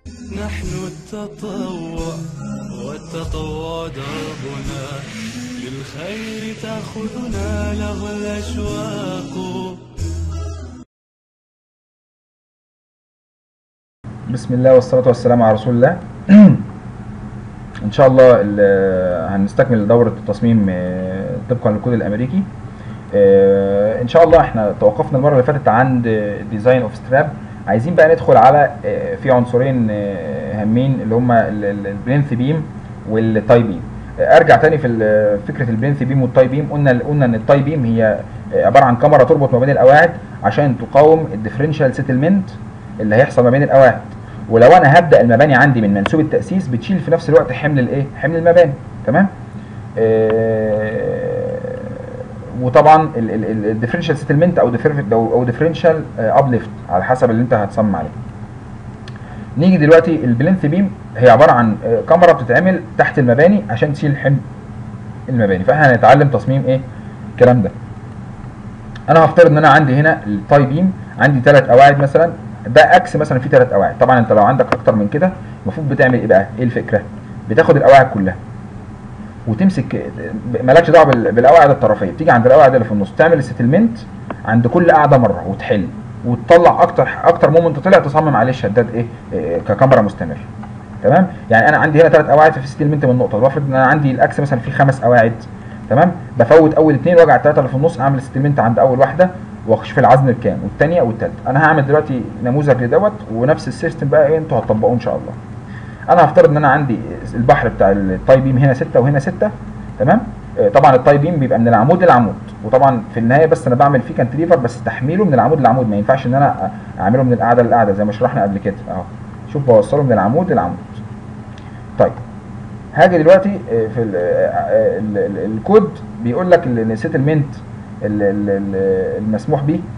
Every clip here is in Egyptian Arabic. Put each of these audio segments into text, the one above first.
نحن التطوع والتطوع دربنا للخير تأخذنا له الأشواق بسم الله والصلاة والسلام على رسول الله ان شاء الله ال- هنستكمل دورة التصميم آه، طبقا للكود الامريكي آه، ان شاء الله احنا توقفنا المرة اللي فاتت عند ديزاين اوف ستراب عايزين بقى ندخل على آه، في عنصرين آه، هامين اللي هما البلينث بيم والتاي بيم آه، ارجع تاني في ال- فكرة البلينث بيم والتاي بيم قلنا قلنا ان التاي بيم هي آه، عبارة عن كاميرا تربط ما بين القواعد عشان تقاوم الديفرنشال سيتلمنت اللي هيحصل ما بين القواعد ولو انا هبدا المباني عندي من منسوب التاسيس بتشيل في نفس الوقت حمل الايه حمل المباني تمام آه وطبعا الديفرنشال سيتلمنت او different- او او ديفرنشال ابليفت على حسب اللي انت هتصمم عليه نيجي دلوقتي البلينث بيم هي عباره عن آه، كاميرا بتتعمل تحت المباني عشان تشيل حمل المباني فاحنا هنتعلم تصميم ايه الكلام ده انا هفترض ان انا عندي هنا التاي بيم عندي ثلاث قواعد مثلا ده اكس مثلا فيه ثلاث قواعد طبعا انت لو عندك اكتر من كده المفروض بتعمل ايه بقى ايه الفكره بتاخد القواعد كلها وتمسك مالكش دعوه بال- بالقواعد الطرفيه بتيجي عند القواعد اللي في النص تعمل السيتلمنت عند كل قاعده مره وتحل وتطلع اكتر اكتر مومنت طلع تصمم عليه الشداد ايه, إيه ككاميرا مستمر تمام يعني انا عندي هنا ثلاث قواعد في سيتلمنت من نقطه بفرض ان انا عندي الاكس مثلا فيه خمس قواعد تمام بفوت اول اثنين واجي على الثلاثه اللي في النص اعمل سيتلمنت عند اول واحده واشوف العزم بكام والثانيه والثالثه انا هعمل دلوقتي نموذج لدوت ونفس السيستم بقى ايه انتوا هتطبقوه ان شاء الله انا هفترض ان انا عندي البحر بتاع التاي بيم هنا 6 وهنا 6 تمام آه، طبعا التاي بيم بيبقى من العمود للعمود وطبعا في النهايه بس انا بعمل فيه كانتليفر بس تحميله من العمود للعمود ما ينفعش ان انا اعمله من القاعده للقاعده زي ما شرحنا قبل كده اهو شوف بوصله من العمود للعمود طيب هاجي دلوقتي آه، في ال- آه، ال- ال- الكود بيقول لك ان السيتلمنت المسموح به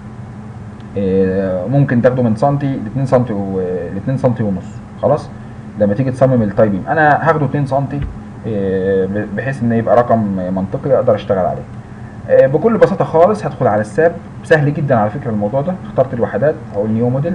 آه، ممكن تاخده من سنتي ل 2 سنتي و ل 2 سنتي ونص خلاص لما تيجي تصمم التاي بيم انا هاخده 2 سنتي آه، ب- بحيث ان يبقى رقم منطقي اقدر اشتغل عليه آه، بكل بساطه خالص هدخل على الساب سهل جدا على فكره الموضوع ده اخترت الوحدات اقول نيو موديل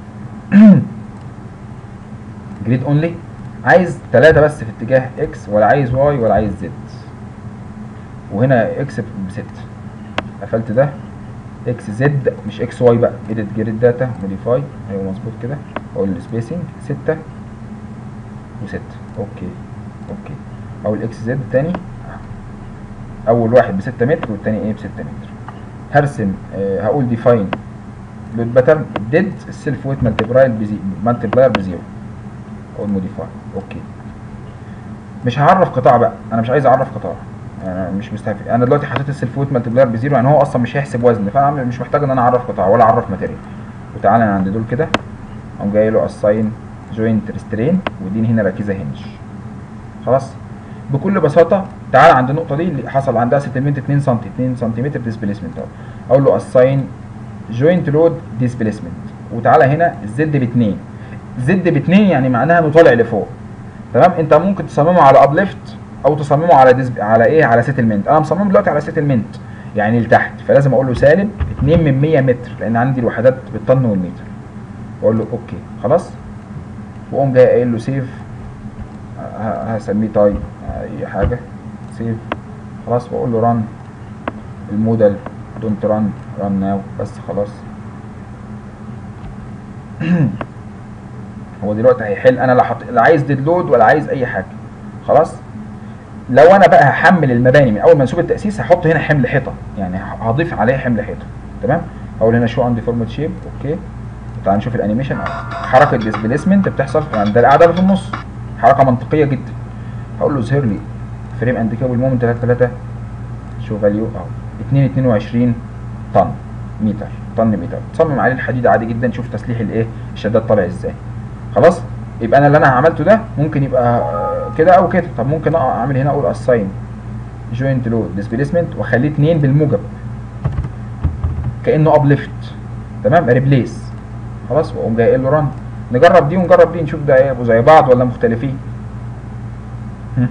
جريد اونلي عايز ثلاثة بس في اتجاه اكس ولا عايز واي ولا عايز زد وهنا اكس بستة قفلت ده اكس زد مش اكس واي بقى اديت جريد داتا موديفاي ايوه مظبوط كده اقول السبيسنج ستة وستة اوكي اوكي اقول اكس زد تاني اول واحد بستة متر والتاني ايه بستة متر هرسم آه هقول ديفاين لود باترن ديد السيلف ويت مالتيبلاير بزيرو مالتيبلاير بزيرو اقول موديفاي اوكي مش هعرف قطاع بقى انا مش عايز اعرف قطاع انا مش مستهفي انا دلوقتي حطيت السيلف ويت مالتيبلاير بزيرو يعني هو اصلا مش هيحسب وزن فانا مش محتاج ان انا اعرف قطاع ولا اعرف ماتيريال وتعالى انا عند دول كده اقوم جاي له اساين جوينت ريسترين واديني هنا ركيزه هنج خلاص بكل بساطه تعالى عند النقطه دي اللي حصل عندها سيتلمنت 2 سم 2 سم ديسبيسمنت اهو اقول له اساين جوينت لود ديسبيسمنت وتعالى هنا الزد ب 2 زد ب 2 يعني معناها انه طالع لفوق تمام انت ممكن تصممه على ابليفت او تصممه على ديسب... على ايه على سيتلمنت انا مصممه دلوقتي على سيتلمنت يعني لتحت فلازم اقول له سالب 2 من 100 متر لان عندي الوحدات بالطن والمتر واقول له اوكي خلاص واقوم جاي قايل له سيف ه- هسميه تايب اي حاجه سيف خلاص واقول له ران الموديل دونت ران ران ناو بس خلاص هو دلوقتي هيحل انا لا حط... لا عايز ديدلود ولا عايز اي حاجه خلاص لو انا بقى هحمل المباني من اول منسوب التاسيس هحط هنا حمل حيطه يعني ه- هضيف عليه حمل حيطه تمام اقول هنا شو عندي فورمات شيب اوكي تعال نشوف الانيميشن أهو. حركه ديسبيسمنت بتحصل عند القاعده اللي في النص حركه منطقيه جدا هقول له ظهر لي فريم اند كابل مومنت 3 3 شو فاليو اهو 2 22 طن متر طن متر تصمم عليه الحديد عادي جدا شوف تسليح الايه الشداد طالع ازاي خلاص يبقى انا اللي انا عملته ده ممكن يبقى آه، كده او كده طب ممكن أقع- اعمل هنا اقول اساين جوينت لود ديسبيسمنت واخليه 2 بالموجب كانه ابليفت تمام ريبليس خلاص واقوم جاي قايل له ران نجرب دي ونجرب دي نشوف ده هيبقوا زي بعض ولا مختلفين هم.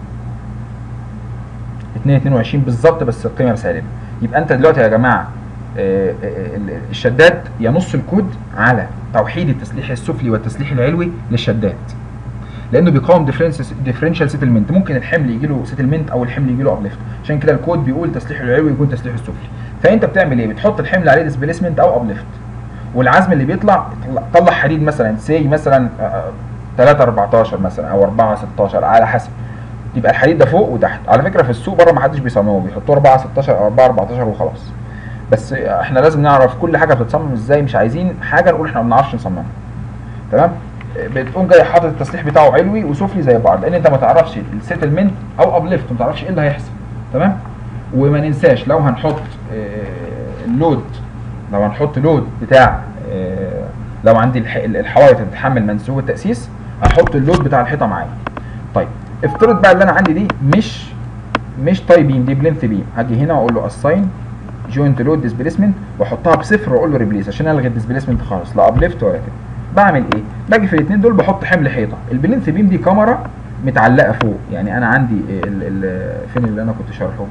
2 22 بالظبط بس القيمه سالبه يبقى انت دلوقتي يا جماعه آه، آه، ال- الشدات ينص الكود على توحيد التسليح السفلي والتسليح العلوي للشدات لانه بيقاوم ديفرنشال سيتلمنت ممكن الحمل يجي له سيتلمنت او الحمل يجي له ابليفت عشان كده الكود بيقول تسليح العلوي يكون تسليح السفلي فانت بتعمل ايه بتحط الحمل عليه ديسبيسمنت او ابليفت والعزم اللي بيطلع طلع- طلع حديد مثلا سي مثلا آه، 3 14 مثلا او 4 16 على حسب يبقى الحديد ده فوق وتحت على فكره في السوق بره ما حدش بيصممه بيحطوا 4 16 او 4 14 وخلاص بس احنا لازم نعرف كل حاجه بتتصمم ازاي مش عايزين حاجه نقول احنا ما بنعرفش نصممها تمام بتقوم جاي حاطط التسليح بتاعه علوي وسفلي زي بعض لان انت ما تعرفش السيتلمنت او ابليفت ما تعرفش ايه اللي هيحصل تمام وما ننساش لو هنحط آه، اللود لو هنحط لود بتاع آه، لو عندي الح- الحوائط اللي بتتحمل منسوب التاسيس احط اللود بتاع الحيطه معايا طيب افترض بقى اللي انا عندي دي مش مش تاي بيم دي بلينث بيم هاجي هنا واقول له اساين جوينت لود ديسبيسمنت واحطها بصفر واقول له ريبليس عشان الغي الديسبيسمنت خالص لا ابليفت ولا كده بعمل ايه باجي في الاثنين دول بحط حمل حيطه البلينث بيم دي كاميرا متعلقه فوق يعني انا عندي ال ال فين اللي انا كنت شارحه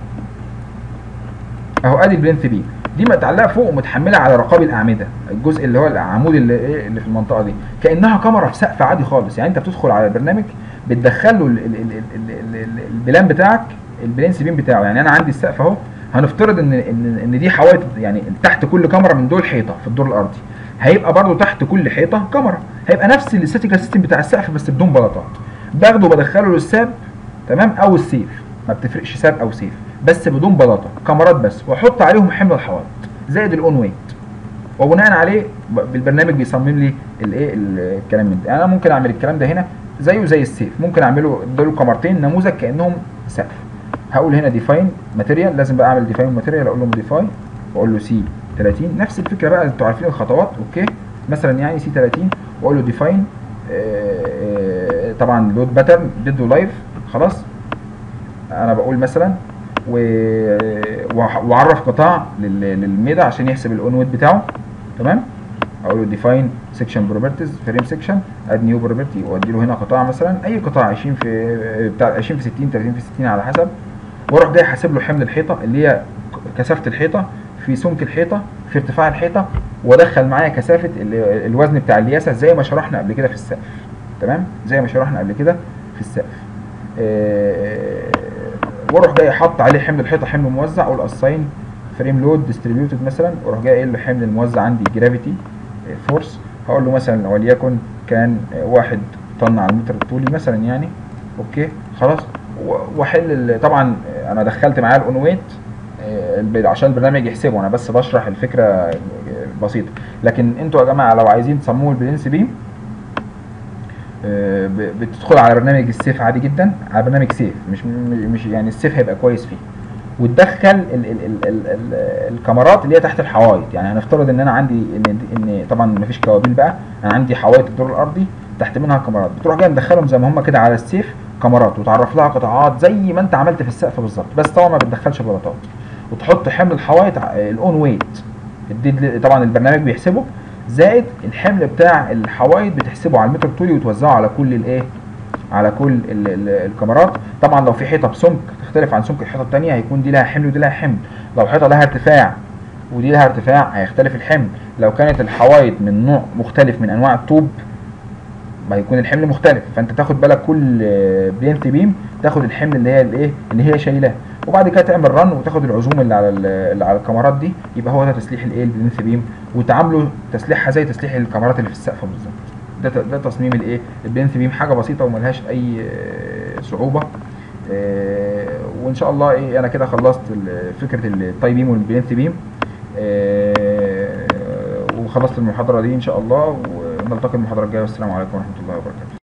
اهو ادي البلينث بيم دي متعلقه فوق ومتحمله على رقاب الاعمده الجزء اللي هو العمود اللي ايه اللي في المنطقه دي كانها كاميرا في سقف عادي خالص يعني انت بتدخل على البرنامج بتدخل له ال- ال- ال- ال- ال- ال- البلان بتاعك البلين بيم بتاعه يعني انا عندي السقف اهو هنفترض ان ان ان دي حوائط يعني تحت كل كاميرا من دول حيطه في الدور الارضي هيبقى برضو تحت كل حيطه كاميرا هيبقى نفس الاستاتيكال سيستم بتاع السقف بس بدون بلاطات باخده بدخله للساب تمام او السيف ما بتفرقش ساب او سيف بس بدون بلاطه كاميرات بس واحط عليهم حمل الحوائط زائد الاون ويت وبناء عليه ب- بالبرنامج بيصمم لي الايه ال- الكلام من ده يعني انا ممكن اعمل الكلام ده هنا زيه زي السيف ممكن اعمله دول كاميرتين نموذج كانهم سقف هقول هنا ديفاين ماتيريال لازم بقى اعمل ديفاين ماتيريال اقول له موديفاي واقول له سي 30 نفس الفكره بقى انتوا عارفين الخطوات اوكي مثلا يعني سي 30 واقول له ديفاين طبعا لود باترن ضده لايف خلاص انا بقول مثلا و... وأح- واعرف قطاع لل... للميدا عشان يحسب الاون ويت بتاعه تمام اقول له ديفاين سيكشن بروبرتيز فريم سيكشن اد نيو بروبرتي وادي له هنا قطاع مثلا اي قطاع 20 في بتاع 20 في 60 30 في 60 على حسب واروح جاي حاسب له حمل الحيطه اللي هي كثافه الحيطه في سمك الحيطه في ارتفاع الحيطه وادخل معايا كثافه ال- الوزن بتاع الياسه زي ما شرحنا قبل كده في السقف تمام زي ما شرحنا قبل كده في السقف آه، واروح جاي حاطط عليه حمل الحيطه حمل موزع اقول اساين فريم لود ديستريبيوتد مثلا واروح جاي قايل له حمل الموزع عندي جرافيتي فورس هقول له مثلا وليكن كان آه، واحد طن على المتر الطولي مثلا يعني اوكي خلاص و- واحل ال- طبعا آه، انا دخلت معاه الاون ويت آه، الب- عشان البرنامج يحسبه انا بس بشرح الفكره آه، بسيطه لكن انتوا يا جماعه لو عايزين تصمموا البرنس بيم آه، ب- بتدخل على برنامج السيف عادي جدا على برنامج سيف مش م- مش يعني السيف هيبقى كويس فيه وتدخل ال ال ال ال ال الكاميرات اللي هي تحت الحوائط يعني هنفترض ان انا عندي ان ان طبعا مفيش كوابيل بقى انا عندي حوائط الدور الارضي تحت منها كاميرات بتروح جاي مدخلهم زي ما هم كده على السيف كاميرات وتعرف لها قطاعات زي ما انت عملت في السقف بالظبط بس طبعا ما بتدخلش بلاطات وتحط حمل الحوائط ع- الاون ويت الديد طبعا البرنامج بيحسبه زائد الحمل بتاع الحوائط بتحسبه على المتر الطولي وتوزعه على كل الايه على كل ال ال الكاميرات طبعا لو في حيطه بسمك تختلف عن سمك الحيطه الثانيه هيكون دي لها حمل ودي لها حمل لو حيطه لها ارتفاع ودي لها ارتفاع هيختلف الحمل لو كانت الحوائط من نوع مختلف من انواع الطوب ما هيكون الحمل مختلف فانت تاخد بالك كل بلينت بيم تاخد الحمل اللي هي الايه اللي هي شايلاه وبعد كده تعمل رن وتاخد العزوم اللي على ال- اللي على الكاميرات دي يبقى هو ده تسليح الايه البلينت بيم وتعامله تسليحها زي تسليح الكاميرات اللي في السقف بالظبط ده ت- ده تصميم الايه البلينت بيم حاجه بسيطه وملهاش اي آه، صعوبه آه، وان شاء الله ايه انا كده خلصت ال- فكره التاي بيم والبلينت بيم آه، وخلصت المحاضره دي ان شاء الله ونلتقي المحاضره الجايه والسلام عليكم ورحمه الله وبركاته